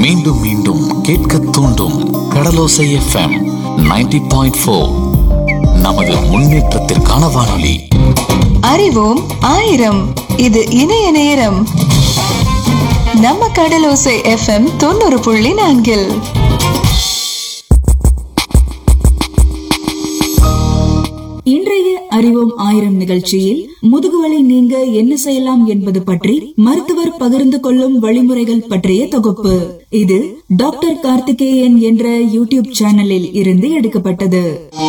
மீண்டும் மீண்டும் கேட்க தூண்டும் கடலோசை எஃப்எம் 90.4 பாயிண்ட் ஃபோர் நமது முன்னேற்றத்திற்கான வானொலி அறிவோம் ஆயிரம் இது இணைய நேரம் நம்ம கடலோசை எஃப்எம் தொண்ணூறு புள்ளி நான்கில் இன்றைய அறிவோம் ஆயிரம் நிகழ்ச்சியில் முதுகுவலி நீங்க என்ன செய்யலாம் என்பது பற்றி மருத்துவர் பகிர்ந்து கொள்ளும் வழிமுறைகள் பற்றிய தொகுப்பு இது டாக்டர் கார்த்திகேயன் என்ற யூடியூப் சேனலில் இருந்து எடுக்கப்பட்டது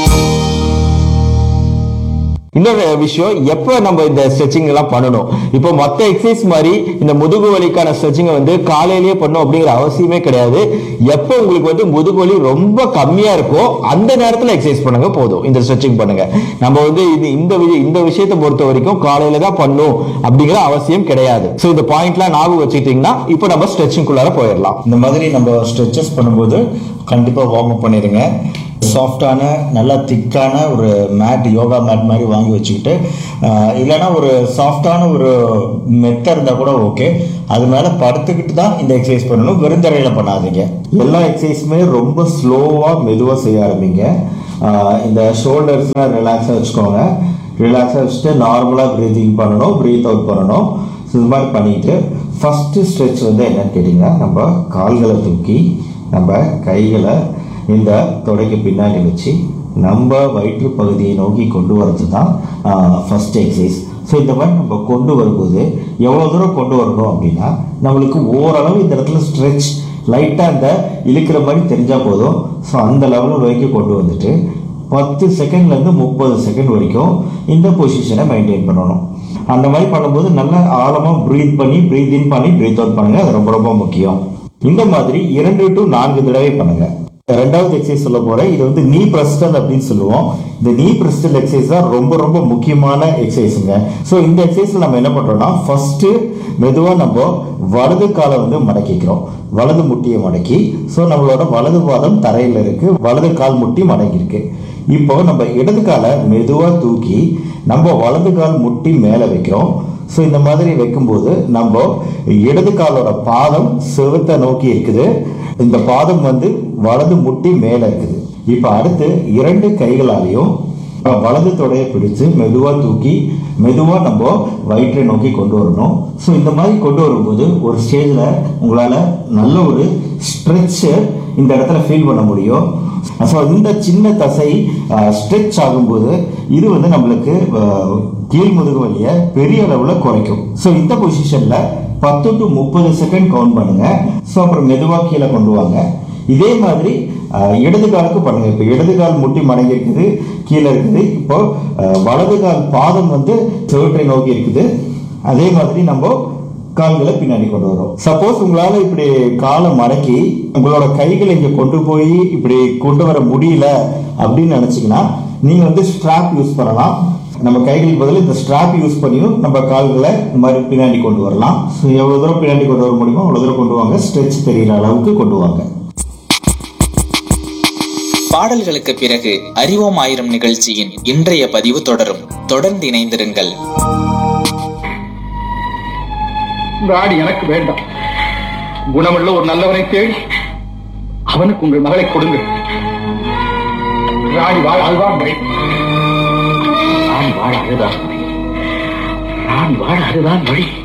இன்னொரு விஷயம் எப்போ நம்ம இந்த ஸ்ட்ரெச்சிங் எல்லாம் பண்ணணும் இப்போ மற்ற எக்ஸசைஸ் மாதிரி இந்த முதுகு வலிக்கான ஸ்ட்ரெச்சிங்கை வந்து காலையிலேயே பண்ணணும் அப்படிங்கிற அவசியமே கிடையாது எப்போ உங்களுக்கு வந்து முதுகு வலி ரொம்ப கம்மியா இருக்கோ அந்த நேரத்தில் எக்ஸசைஸ் பண்ணுங்க போதும் இந்த ஸ்ட்ரெச்சிங் பண்ணுங்க நம்ம வந்து இது இந்த வி- இந்த விஷயத்தை பொறுத்த வரைக்கும் காலையில தான் பண்ணும் அப்படிங்கிற அவசியம் கிடையாது ஸோ இந்த பாயிண்ட்லாம் ஞாபகம் வச்சுக்கிட்டீங்கன்னா இப்போ நம்ம ஸ்ட்ரெச்சிங்குள்ளார போயிடலாம் இந்த மாதிரி நம்ம ஸ்ட்ரெச்சஸ் பண்ணும்போது கண்டிப்பாக வார்ம் அப் பண்ணிடுங்க சாஃப்டான நல்லா திக்கான ஒரு மேட் யோகா மேட் மாதிரி வாங்கி வச்சுக்கிட்டு ஆஹ், இல்லைன்னா ஒரு சாஃப்டான ஒரு மெத்த இருந்தால் கூட ஓகே அது மேலே படுத்துக்கிட்டு தான் இந்த எக்ஸசைஸ் பண்ணணும் வெறுந்தரையில் பண்ணாதீங்க எல்லா எக்ஸசைஸுமே ரொம்ப ஸ்லோவாக மெதுவாக செய்ய ஆரம்பிங்க ஆஹ், இந்த ஷோல்டர்ஸ்லாம் ரிலாக்ஸாக வச்சுக்கோங்க ரிலாக்ஸாக வச்சுட்டு நார்மலாக ப்ரீத்திங் பண்ணணும் ப்ரீத் அவுட் பண்ணணும் ஸோ இது மாதிரி பண்ணிட்டு ஃபஸ்ட்டு ஸ்ட்ரெச் வந்து என்னன்னு கேட்டிங்கன்னா நம்ம கால்களை தூக்கி நம்ம கைகளை இந்த தொடைக்கு பின்னாடி வச்சு நம்ம வயிற்று பகுதியை நோக்கி கொண்டு வரது தான் ஃபஸ்ட் எக்ஸசைஸ் ஸோ இந்த மாதிரி நம்ம கொண்டு வரும்போது எவ்வளோ தூரம் கொண்டு வரணும் அப்படின்னா நம்மளுக்கு ஓரளவு இந்த இடத்துல ஸ்ட்ரெச் லைட்டாக இந்த இழுக்கிற மாதிரி தெரிஞ்சால் போதும் ஸோ அந்த லெவலில் வரைக்கும் கொண்டு வந்துட்டு பத்து செகண்ட்லேருந்து முப்பது செகண்ட் வரைக்கும் இந்த பொசிஷனை மெயின்டைன் பண்ணணும் அந்த மாதிரி பண்ணும்போது நல்லா ஆழமாக ப்ரீத் பண்ணி ப்ரீத் இன் பண்ணி ப்ரீத் அவுட் பண்ணுங்க அது ரொம்ப ரொம்ப முக்கியம் இந்த மாதிரி இரண்டு டு நான்கு தடவை பண்ணுங்க ரெண்டாவது எக்ஸசைஸ் சொல்ல போறேன் இது வந்து நீ பிரஸ்டல் அப்படின்னு சொல்லுவோம் இந்த நீ பிரஸ்டல் எக்ஸசைஸ் தான் ரொம்ப ரொம்ப முக்கியமான எக்ஸசைஸுங்க ஸோ இந்த எக்ஸசைஸ்ல நம்ம என்ன பண்றோம்னா ஃபர்ஸ்ட் மெதுவா நம்ம வலது காலை வந்து மடக்கிக்கிறோம் வலது முட்டியை மடக்கி ஸோ நம்மளோட வலது பாதம் தரையில் இருக்கு வலது கால் முட்டி மடங்கி இருக்கு இப்போ நம்ம இடது காலை மெதுவா தூக்கி நம்ம வலது கால் முட்டி மேலே வைக்கிறோம் ஸோ இந்த மாதிரி வைக்கும்போது நம்ம இடது காலோட பாதம் செவுத்தை நோக்கி இருக்குது இந்த பாதம் வந்து வலது முட்டி மேலே இருக்குது இப்போ அடுத்து இரண்டு கைகளாலையும் அஹ், வலது தொடையை பிடிச்சு மெதுவா தூக்கி மெதுவா நம்ம வயிற்றை நோக்கி கொண்டு வரணும் ஸோ இந்த மாதிரி கொண்டு வரும்போது ஒரு ஸ்டேஜில் உங்களால் நல்ல ஒரு ஸ்ட்ரெச்சு இந்த இடத்துல ஃபீல் பண்ண முடியும் ஸோ இந்த சின்ன தசை ஸ்ட்ரெச் ஆகும்போது இது வந்து நம்மளுக்கு அஹ், கீழ் முதுகு வலியை பெரிய அளவில் குறைக்கும் ஸோ இந்த பொசிஷனில் பத்து டு முப்பது செகண்ட் கவுண்ட் பண்ணுங்க ஸோ அப்புறம் மெதுவாக கீழே கொண்டு வாங்க இதே மாதிரி அஹ், இடது காலுக்கு பண்ணுங்க இப்போ இடது கால் முட்டி மடங்கி இருக்குது கீழே இருக்குது இப்போ அஹ், வலது கால் பாதம் வந்து செவற்றை நோக்கி இருக்குது அதே மாதிரி நம்ம கால்களை பின்னாடி கொண்டு வரும் சப்போஸ் உங்களால இப்படி காலை மடக்கி உங்களோட கைகளை இங்க கொண்டு போய் இப்படி கொண்டு வர முடியல அப்படின்னு நினைச்சீங்கன்னா நீங்க வந்து ஸ்ட்ராப் யூஸ் பண்ணலாம் நம்ம கைகளுக்கு பதில் இந்த ஸ்ட்ராப் யூஸ் பண்ணியும் நம்ம கால்களை இந்த மாதிரி பின்னாடி கொண்டு வரலாம் ஸோ எவ்வளவு தூரம் பின்னாடி கொண்டு வர முடியுமோ அவ்வளவு தூரம் கொண்டு வாங்க ஸ்ட்ரெச் தெரியிற அளவுக்கு கொண்டு வாங்க பாடல்களுக்கு பிறகு அறிவோம் ஆயிரம் நிகழ்ச்சியின் இன்றைய பதிவு தொடரும் தொடர்ந்து இணைந்திருங்கள் ராணி எனக்கு வேண்டாம் குணமுள்ள ஒரு நல்லவனை தேடி அவனுக்கு உங்கள் மகளை கொடுங்கள் ராணி வாழ அதுதான் வழி ராணி வாழ அதுதான் வழி ராணி வாழ அதுதான் வழி